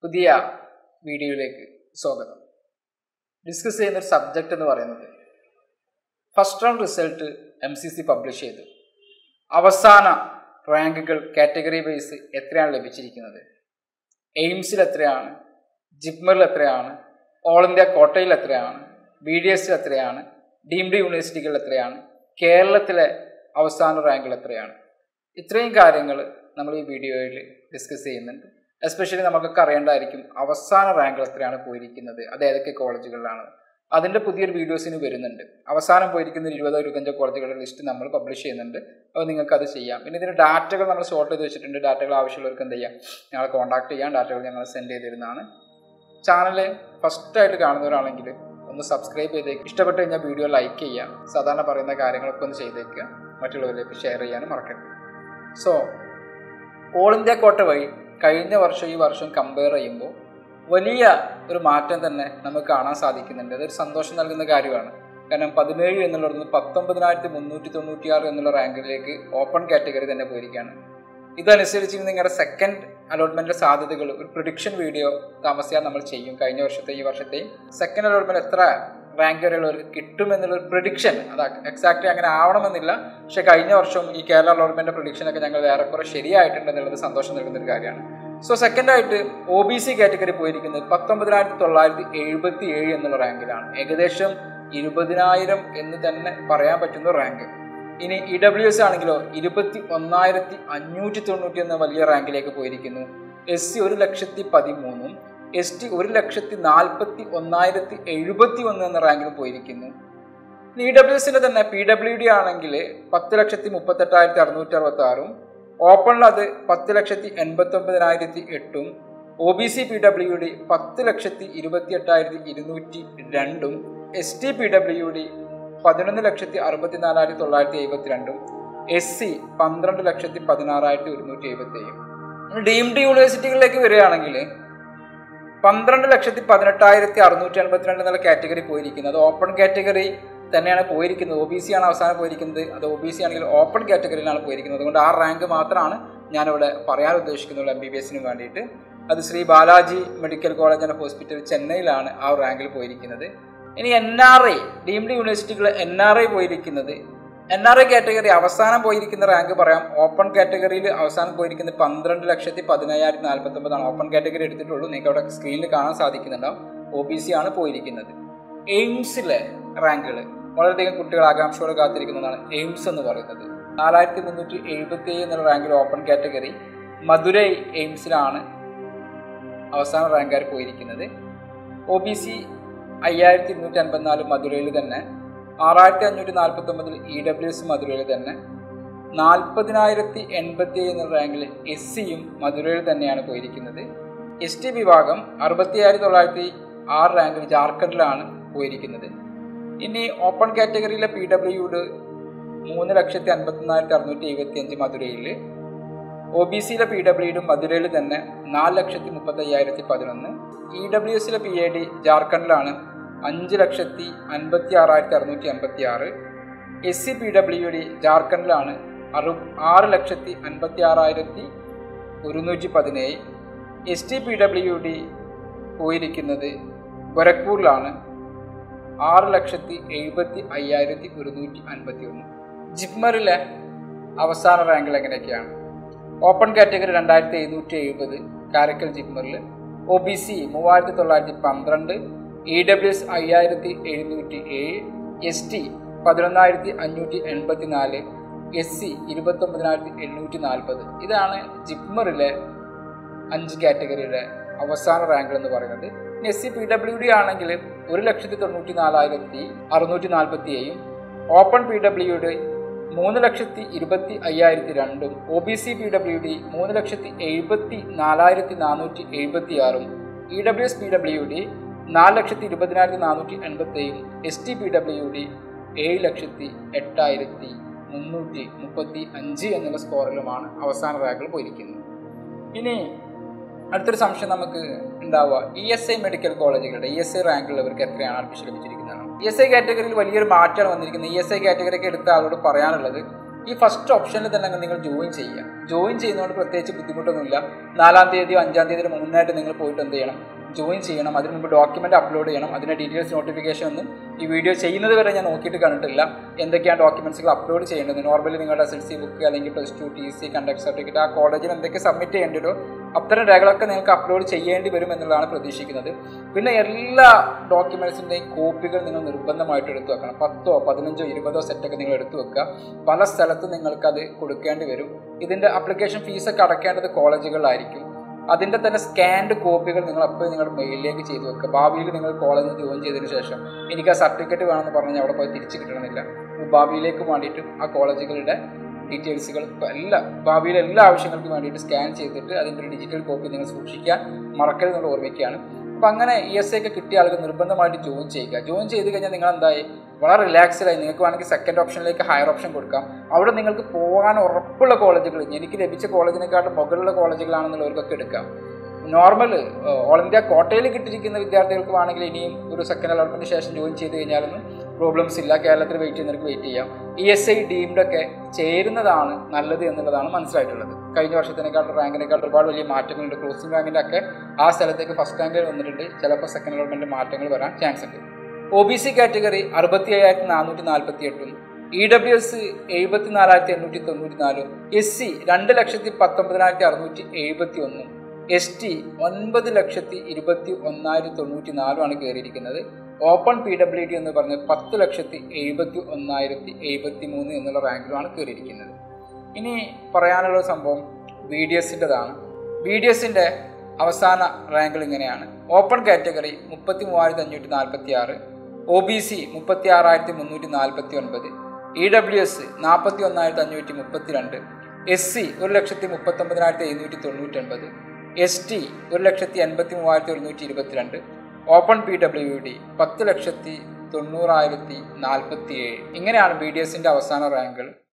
പുതിയ വീഡിയോയിലേക്ക് സ്വാഗതം ഡിസ്കസ് ചെയ്യുന്ന ഒരു സബ്ജക്റ്റ് എന്ന് പറയുന്നത് first round result M C C publish ചെയ്തു അവസാന റാങ്കുകൾ കാറ്റഗറി വൈസ് എത്രയാണ് ലഭിച്ചിരിക്കുന്നത് എയിംസിൽ എത്രയാണ് ജിപ്മറിൽ എത്രയാണ് ഓൾ ഇന്ത്യ കോട്ടയിൽ എത്രയാണ് ബി ഡി എസിൽ എത്രയാണ് ഡീംഡ് യൂണിവേഴ്സിറ്റികളിൽ എത്രയാണ് കേരളത്തിലെ അവസാന റാങ്കുകൾ എത്രയാണ് ഇത്രയും കാര്യങ്ങൾ നമ്മൾ ഈ വീഡിയോയിൽ ഡിസ്കസ് ചെയ്യുന്നുണ്ട് എസ്പെഷ്യലി നമുക്കൊക്കെ അറിയേണ്ടതായിരിക്കും അവസാന റാങ്കുകൾ എത്രയാണ് പോയിരിക്കുന്നത് അത് ഏതൊക്കെ കോളേജുകളിലാണ് അതിൻ്റെ പുതിയൊരു വീഡിയോസിന് വരുന്നുണ്ട് അവസാനം പോയിരിക്കുന്ന ഒരു ഇരുപതോ ഇരുപത്തഞ്ചോ കോളേജുകളുടെ ലിസ്റ്റ് നമ്മൾ പബ്ലിഷ് ചെയ്യുന്നുണ്ട് അപ്പോൾ നിങ്ങൾക്ക് അത് ചെയ്യാം പിന്നെ ഇതിന് ഡാറ്റകൾ നമ്മൾ ഷോർട്ട് ചെയ്ത് വെച്ചിട്ടുണ്ട് ഡാറ്റകൾ ആവശ്യമുള്ളവർക്ക് എന്ത് ചെയ്യാം ഞങ്ങളെ കോൺടാക്ട് ചെയ്യാം ഡാറ്റകൾ ഞങ്ങൾ സെൻഡ് ചെയ്ത് തരുന്നതാണ് ചാനൽ ഫസ്റ്റായിട്ട് കാണുന്നവരാണെങ്കിൽ ഒന്ന് സബ്സ്ക്രൈബ് ചെയ്തേക്ക് ഇഷ്ടപ്പെട്ട് കഴിഞ്ഞാൽ വീഡിയോ ലൈക്ക് ചെയ്യാം സാധാരണ പറയുന്ന കാര്യങ്ങളൊക്കെ ഒന്ന് ചെയ്തേക്കുക മറ്റുള്ളവരിലേക്ക് ഷെയർ ചെയ്യാനും മറക്കരുത് സോ ഓൾ ഇന്ത്യ കോട്ട വഴി കഴിഞ്ഞ വർഷം ഈ വർഷം കമ്പയർ ചെയ്യുമ്പോൾ വലിയ ഒരു മാറ്റം തന്നെ നമുക്ക് കാണാൻ സാധിക്കുന്നുണ്ട് അതൊരു സന്തോഷം നൽകുന്ന കാര്യമാണ് കാരണം പതിനേഴ് എന്നുള്ളത് പത്തൊമ്പതിനായിരത്തി മുന്നൂറ്റി തൊണ്ണൂറ്റിയാറ് എന്നുള്ള റാങ്കിലേക്ക് ഓപ്പൺ കാറ്റഗറി തന്നെ പോയിരിക്കുകയാണ് ഇതനുസരിച്ച് നിങ്ങളുടെ സെക്കൻഡ് അലോട്ട്മെന്റിന്റെ സാധ്യതകൾ ഒരു പ്രൊഡിക്ഷൻ വീഡിയോ താമസിയാതെ നമ്മൾ ചെയ്യും കഴിഞ്ഞ വർഷത്തെ ഈ വർഷത്തെയും സെക്കൻഡ് അലോട്ട്മെന്റ് എത്ര റാങ്ക് വരെയുള്ളവർക്ക് കിട്ടും എന്നുള്ള ഒരു പ്രൊഡിക്ഷൻ അത് എക്സാക്ട്ലി അങ്ങനെ ആവണമെന്നില്ല പക്ഷെ കഴിഞ്ഞ വർഷം ഈ കേരള അലോട്ട്മെന്റ് പ്രൊഡിക്ഷൻ ഒക്കെ ഞങ്ങൾ ഏറെക്കുറെ ശരിയായിട്ടുണ്ട് എന്നുള്ളത് സന്തോഷം നൽകുന്ന ഒരു കാര്യമാണ് സോ സെക്കൻഡ് ആയിട്ട് ഒ ബി സി കാറ്റഗറി പോയിരിക്കുന്നത് പത്തൊമ്പതിനായിരത്തി തൊള്ളായിരത്തി എഴുപത്തി ഏഴ് എന്നുള്ള റാങ്കിലാണ് ഏകദേശം ഇരുപതിനായിരം എന്ന് തന്നെ പറയാൻ പറ്റുന്ന റാങ്ക് ഇനി ഇ ഡബ്ല്യു എസ് ആണെങ്കിലോ ഇരുപത്തി ഒന്നായിരത്തി അഞ്ഞൂറ്റി തൊണ്ണൂറ്റി എന്ന വലിയ റാങ്കിലേക്ക് പോയിരിക്കുന്നു എസ് സി ഒരു ലക്ഷത്തി പതിമൂന്നും എസ് ടി ഒരു ലക്ഷത്തി നാൽപ്പത്തി ഒന്നായിരത്തി എഴുപത്തി ഒന്ന് എന്ന റാങ്കിൽ പോയിരിക്കുന്നു ഇ ഡബ്ല്യു എസിന്റെ തന്നെ പി ഡബ്ല്യു ഡി ആണെങ്കിൽ പത്ത് ലക്ഷത്തി മുപ്പത്തെട്ടായിരത്തി അറുന്നൂറ്റി അറുപത്തി ആറും ഓപ്പണിൽ അത് പത്ത് ലക്ഷത്തി എൺപത്തി ഒമ്പതിനായിരത്തി എട്ടും O B C P W D പത്ത് ലക്ഷത്തി ഇരുപത്തി എട്ടായിരത്തി ഇരുന്നൂറ്റി രണ്ടും S T P W D പതിനൊന്ന് ലക്ഷത്തി അറുപത്തിനാലായിരത്തി തൊള്ളായിരത്തി എഴുപത്തി രണ്ടും എസ് സി പന്ത്രണ്ട് ലക്ഷത്തി പതിനാറായിരത്തി ഒരുന്നൂറ്റി എഴുപത്തി ഏഴും ഡീംഡ് യൂണിവേഴ്സിറ്റികളിലേക്ക് വരികയാണെങ്കിൽ പന്ത്രണ്ട് ലക്ഷത്തി പതിനെട്ടായിരത്തി അറുന്നൂറ്റി അൻപത്തിരണ്ട് എന്നുള്ള കാറ്റഗറി പോയിരിക്കുന്നത് അത് ഓപ്പൺ കാറ്റഗറി തന്നെയാണ് പോയിരിക്കുന്നത് ഒ ബി സി ആണ് അവസാനം പോയിരിക്കുന്നത് അത് ഒ ബി സി ആണെങ്കിൽ ഓപ്പൺ കാറ്റഗറിയിലാണ് പോയിരിക്കുന്നത് അതുകൊണ്ട് ആ റാങ്ക് മാത്രമാണ് ഞാനിവിടെ പറയാൻ ഉദ്ദേശിക്കുന്നുള്ളൂ എം ബി ബി എസിന് വേണ്ടിയിട്ട് അത് Sri Balaji medical college and hospital ചെന്നൈയിലാണ് ആ റാങ്കിൽ പോയിരിക്കുന്നത് ഇനി എൻ ആർ ഐ ഡീംഡ് യൂണിവേഴ്സിറ്റികൾ എൻ ആർ ഐ പോയിരിക്കുന്നത് എൻ ആർ ഐ കാറ്റഗറി അവസാനം പോയിരിക്കുന്ന റാങ്ക് പറയാം ഓപ്പൺ കാറ്റഗറിയിൽ അവസാനം പോയിരിക്കുന്നത് പന്ത്രണ്ട് ലക്ഷത്തി പതിനയ്യായിരത്തി നാൽപ്പത്തി ഒമ്പതാണ് ഓപ്പൺ കാറ്റഗറി എടുത്തിട്ടുള്ളൂ നിങ്ങൾക്ക് അവിടെ സ്ക്രീനിൽ കാണാൻ സാധിക്കുന്നുണ്ടാവും ഒ ബി സി ആണ് പോയിരിക്കുന്നത് എയിംസിലെ റാങ്കുകൾ വളരെയധികം കുട്ടികൾ ആകാംക്ഷയോടെ കാത്തിരിക്കുന്നതാണ് എയിംസ് എന്ന് പറയുന്നത് നാലായിരത്തി മുന്നൂറ്റി എഴുപത്തി ഏഴ് എന്നുള്ള റാങ്കിൽ ഓപ്പൺ കാറ്റഗറി മധുരൈ എയിംസിലാണ് അവസാന റാങ്കാർ പോയിരിക്കുന്നത് ഒ ബി സി അയ്യായിരത്തി ഇരുന്നൂറ്റി അൻപത്തിനാല് മധുരയിൽ തന്നെ ആറായിരത്തി അഞ്ഞൂറ്റി നാൽപ്പത്തി ഒമ്പതിൽ ഇ ഡബ്ല്യു എസ് മധുരയിൽ തന്നെ നാൽപ്പതിനായിരത്തി എൺപത്തി ഏഴ് എന്ന റാങ്കിൽ എസ് സിയും മധുരയിൽ തന്നെയാണ് പോയിരിക്കുന്നത് എസ് ടി വിഭാഗം അറുപത്തി ആയിരത്തി തൊള്ളായിരത്തി ആറ് റാങ്കിൽ ജാർഖണ്ഡിലാണ് പോയിരിക്കുന്നത് ഇനി ഓപ്പൺ കാറ്റഗറിയിലെ പി ഡബ്ല്യുഡ് മൂന്ന് ലക്ഷത്തി അൻപത്തിനായിരത്തി അറുന്നൂറ്റി എഴുപത്തി അഞ്ച് മധുരയിൽ ഒ ബി സിയിലെ പി ഡബ്ല്യുഡും മധുരയിൽ തന്നെ നാല് ലക്ഷത്തി മുപ്പത്തി അയ്യായിരത്തി പതിനൊന്ന് ഇ ഡബ്ല്യു എസിലെ പി എ ഡി ജാർഖണ്ഡിലാണ് അഞ്ച് ലക്ഷത്തി അൻപത്തി ആറായിരത്തി അറുന്നൂറ്റി എൺപത്തി ആറ് S C P W D ജാർഖണ്ഡിലാണ് അറു ആറ് ലക്ഷത്തി അൻപത്തി ആറായിരത്തി ഒരുന്നൂറ്റി പതിനേഴ് S T P W D പോയിരിക്കുന്നത് ഗോരഖ്പൂരിലാണ് ആറ് ലക്ഷത്തി എഴുപത്തി അയ്യായിരത്തി ഒരുന്നൂറ്റി അൻപത്തി ഒന്ന് ജിപ്മറിലെ അവസാന റാങ്കിൽ എങ്ങനെയൊക്കെയാണ് ഓപ്പൺ കാറ്റഗറി രണ്ടായിരത്തി എഴുന്നൂറ്റി എഴുപത് കാരക്കൽ ജിപ്മറിൽ ഒ ബി സി മൂവായിരത്തി തൊള്ളായിരത്തി പന്ത്രണ്ട് ഇ ഡബ്ല്യു എസ് അയ്യായിരത്തി എഴുന്നൂറ്റി ഏഴ് എസ് ടി പതിനൊന്നായിരത്തി അഞ്ഞൂറ്റി എൺപത്തി നാല് എസ് സി ഇരുപത്തൊമ്പതിനായിരത്തി എണ്ണൂറ്റി നാൽപ്പത് ഇതാണ് ജിപ്മറിലെ അഞ്ച് കാറ്റഗറിയുടെ അവസാന റാങ്ക് എന്ന് പറയുന്നത് S C P W D ആണെങ്കിൽ ഒരു ലക്ഷത്തി തൊണ്ണൂറ്റി നാലായിരത്തി അറുന്നൂറ്റി നാൽപ്പത്തി ഏഴും ഓപ്പൺ പി ഡബ്ല്യു ഡി മൂന്ന് ലക്ഷത്തി ഇരുപത്തി അയ്യായിരത്തി രണ്ടും O B C P W D മൂന്ന് ലക്ഷത്തി എഴുപത്തി നാലായിരത്തി നാനൂറ്റി എഴുപത്തി ആറും E W S P W D നാല് ലക്ഷത്തി ഇരുപതിനായിരത്തി നാനൂറ്റി എൺപത്തി ഏഴും S T P W D ഏഴ് ലക്ഷത്തി എട്ടായിരത്തി മുന്നൂറ്റി മുപ്പത്തി അഞ്ച് എന്നുള്ള സ്കോറിലുമാണ് അവസാന റാങ്കുകൾ പോയിരിക്കുന്നത് ഇനി അടുത്തൊരു സംശയം നമുക്ക് ഉണ്ടാവുക ഇ എസ് ഐ മെഡിക്കൽ കോളേജുകളുടെ ഇ എസ് ഐ റാങ്കുള്ളവർക്ക് എത്രയാണ് അഡ്മിഷൻ ലഭിച്ചിരിക്കുന്നതാണ് ഇ എസ് ഐ കാറ്റഗറിയിൽ വലിയൊരു മാറ്റമാണ് വന്നിരിക്കുന്നത് ഇ എസ് ഐ കാറ്റഗറിക്ക് എടുത്ത ആളോട് പറയാനുള്ളത് ഈ ഫസ്റ്റ് ഓപ്ഷനിൽ തന്നെ അങ്ങ് നിങ്ങൾ ജോയിൻ ചെയ്യുക ജോയിൻ ചെയ്യുന്നതുകൊണ്ട് പ്രത്യേകിച്ച് ബുദ്ധിമുട്ടൊന്നുമില്ല നാലാം തീയതിയോ അഞ്ചാം തീയതിയോ മുന്നായിട്ട് നിങ്ങൾ പോയിട്ട് എന്ത് ചെയ്യണം ജോയിൻ ചെയ്യണം അതിന് മുമ്പ് ഡോക്യുമെന്റ് അപ്ലോഡ് ചെയ്യണം അതിന്റെ ഡീറ്റെയിൽസ് നോട്ടിഫിക്കേഷൻ ഒന്നും ഈ വീഡിയോ ചെയ്യുന്നത് വരെ ഞാൻ നോക്കിയിട്ട് കണ്ടിട്ടില്ല എന്തൊക്കെയാണ് ഡോക്യുമെന്റ്സുകൾ അപ്ലോഡ് ചെയ്യേണ്ടത് നോർമലി നിങ്ങളുടെ എസ് എൽ സി ബുക്ക് അല്ലെങ്കിൽ plus two T C conduct certificate ആ കോളേജിൽ എന്തൊക്കെ സബ്മിറ്റ് ചെയ്യേണ്ടതോ അത്തരം രേഖകളൊക്കെ നിങ്ങൾക്ക് അപ്ലോഡ് ചെയ്യേണ്ടി വരും എന്നുള്ളതാണ് പ്രതീക്ഷിക്കുന്നത് പിന്നെ എല്ലാ ഡോക്യുമെന്റ്സിൻ്റെയും കോപ്പികൾ നിങ്ങൾ നിർബന്ധമായിട്ട് എടുത്തു വെക്കണം പത്തോ പതിനഞ്ചോ ഇരുപതോ സെറ്റൊക്കെ നിങ്ങൾ എടുത്തു വെക്കുക പല സ്ഥലത്തും നിങ്ങൾക്ക് അത് കൊടുക്കേണ്ടി വരും ഇതിൻ്റെ അപ്ലിക്കേഷൻ ഫീസൊക്കെ അടയ്ക്കേണ്ടത് കോളേജുകളിലായിരിക്കും അതിൻ്റെ തന്നെ സ്കാൻഡ് കോപ്പികൾ നിങ്ങൾ അപ്പോൾ നിങ്ങളുടെ മെയിലിലേക്ക് ചെയ്തു വെക്കുക ഭാവിയിൽ നിങ്ങൾ കോളേജിൽ ജോയിൻ ചെയ്തതിന് ശേഷം എനിക്ക് ആ സർട്ടിഫിക്കറ്റ് വേണമെന്ന് പറഞ്ഞാൽ അവിടെ പോയി തിരിച്ച് കിട്ടണമെന്നില്ല ഭാവിയിലേക്ക് വേണ്ടിയിട്ട് ആ കോളേജുകളുടെ ഡീറ്റെയിൽസുകൾ എല്ലാ ഭാവിയിലെ എല്ലാ ആവശ്യങ്ങൾക്കും വേണ്ടിയിട്ട് സ്കാൻ ചെയ്തിട്ട് അതിൻ്റെ ഒരു ഡിജിറ്റൽ കോപ്പി നിങ്ങൾ സൂക്ഷിക്കാൻ മറക്കരുത് എന്നുള്ള ഓർമ്മിക്കുകയാണ് അപ്പം അങ്ങനെ ഇ എസ് ഐ ഒക്കെ കിട്ടിയ ആൾക്ക് നിർബന്ധമായിട്ട് ജോയിൻ ചെയ്യുക ജോയിൻ ചെയ്ത് കഴിഞ്ഞാൽ നിങ്ങൾ എന്തായി വളരെ റിലാക്സ്ഡ് ആയി നിങ്ങൾക്ക് വേണമെങ്കിൽ സെക്കൻഡ് ഓപ്ഷനിലേക്ക് ഹയർ ഓപ്ഷൻ കൊടുക്കാം അവിടെ നിങ്ങൾക്ക് പോകാൻ ഉറപ്പുള്ള കോളേജുകൾ എനിക്ക് ലഭിച്ച കോളേജിനെക്കാളും മുകളിലുള്ള കോളേജുകളാണെന്നുള്ളവർക്കൊക്കെ എടുക്കാം നോർമൽ ഓൾ ഇന്ത്യ കോട്ടയിൽ കിട്ടിയിരിക്കുന്ന വിദ്യാർത്ഥികൾക്ക് വേണമെങ്കിൽ ഇനിയും ഒരു സെക്കൻഡ് അലോട്ട്മെന്റ് ശേഷം ജോയിൻ ചെയ്ത് കഴിഞ്ഞാലൊന്നും പ്രോബ്ലംസ് ഇല്ല കേരളത്തിൽ വെയിറ്റ് ചെയ്യുന്നവർക്ക് വെയിറ്റ് ചെയ്യാം ഇ എസ് ഐ ഡീംഡൊക്കെ ചേരുന്നതാണ് നല്ലത് എന്നുള്ളതാണ് മനസ്സിലായിട്ടുള്ളത് കഴിഞ്ഞ വർഷത്തിനേക്കാളും റാങ്കിനേക്കാൾ ഒരുപാട് വലിയ മാറ്റങ്ങളുണ്ട് ക്രോസിംഗ് റാങ്കിൻ്റെ ഒക്കെ ആ സ്ഥലത്തേക്ക് ഫസ്റ്റ് റാങ്കിൽ വന്നിട്ടുണ്ട് ചിലപ്പോൾ സെക്കൻഡ് അലോട്ട്മെന്റ് മാറ്റങ്ങൾ വരാൻ ചാൻസ് ഉണ്ട് ഒ ബി സി കാറ്റഗറി അറുപത്തി അയ്യായിരത്തി നാനൂറ്റി നാൽപ്പത്തി എട്ടും ഇ ഡബ്ല്യു എസ് എഴുപത്തി നാലായിരത്തി എണ്ണൂറ്റി തൊണ്ണൂറ്റി നാലും എസ് സി രണ്ട് ലക്ഷത്തി പത്തൊമ്പതിനായിരത്തി അറുന്നൂറ്റി എഴുപത്തി ഒന്നും എസ് ടി ഒൻപത് ലക്ഷത്തി ഇരുപത്തി ഒന്നായിരത്തി തൊണ്ണൂറ്റി നാലുമാണ് കയറിയിരിക്കുന്നത് ഓപ്പൺ പി ഡബ്ല്യു ഡി എന്ന് പറഞ്ഞ് പത്ത് ലക്ഷത്തി എഴുപത്തി ഒന്നായിരത്തി എഴുപത്തി മൂന്ന് എന്നുള്ള റാങ്കിലുമാണ് കയറിയിരിക്കുന്നത് ഇനി പറയാനുള്ള സംഭവം ബി ഡി എസിൻ്റെതാണ് ബി ഡി എസിൻ്റെ അവസാന റാങ്കിൽ ഇങ്ങനെയാണ് ഓപ്പൺ കാറ്റഗറി മുപ്പത്തി മൂവായിരത്തി അഞ്ഞൂറ്റി നാൽപ്പത്തി ആറ് ഒ ബി സി മുപ്പത്തി ആറായിരത്തി മുന്നൂറ്റി നാൽപ്പത്തി ഒൻപത് ഇ ഡബ്ല്യു എസ് നാൽപ്പത്തി ഒന്നായിരത്തി അഞ്ഞൂറ്റി മുപ്പത്തി രണ്ട് എസ് സി ഒരു ലക്ഷത്തി മുപ്പത്തൊമ്പതിനായിരത്തി എഴുന്നൂറ്റി തൊണ്ണൂറ്റി ഒൻപത് എസ് ടി ഒരു ലക്ഷത്തി എൺപത്തി മൂവായിരത്തി ഒരുന്നൂറ്റി ഇരുപത്തിരണ്ട് ഓപ്പൺ പി ഡബ്ല്യു ഡി പത്ത് ലക്ഷത്തി തൊണ്ണൂറായിരത്തി നാൽപ്പത്തി ഏഴ് ഇങ്ങനെയാണ് ബി ഡി എസിൻ്റെ അവസാന റാങ്കുകൾ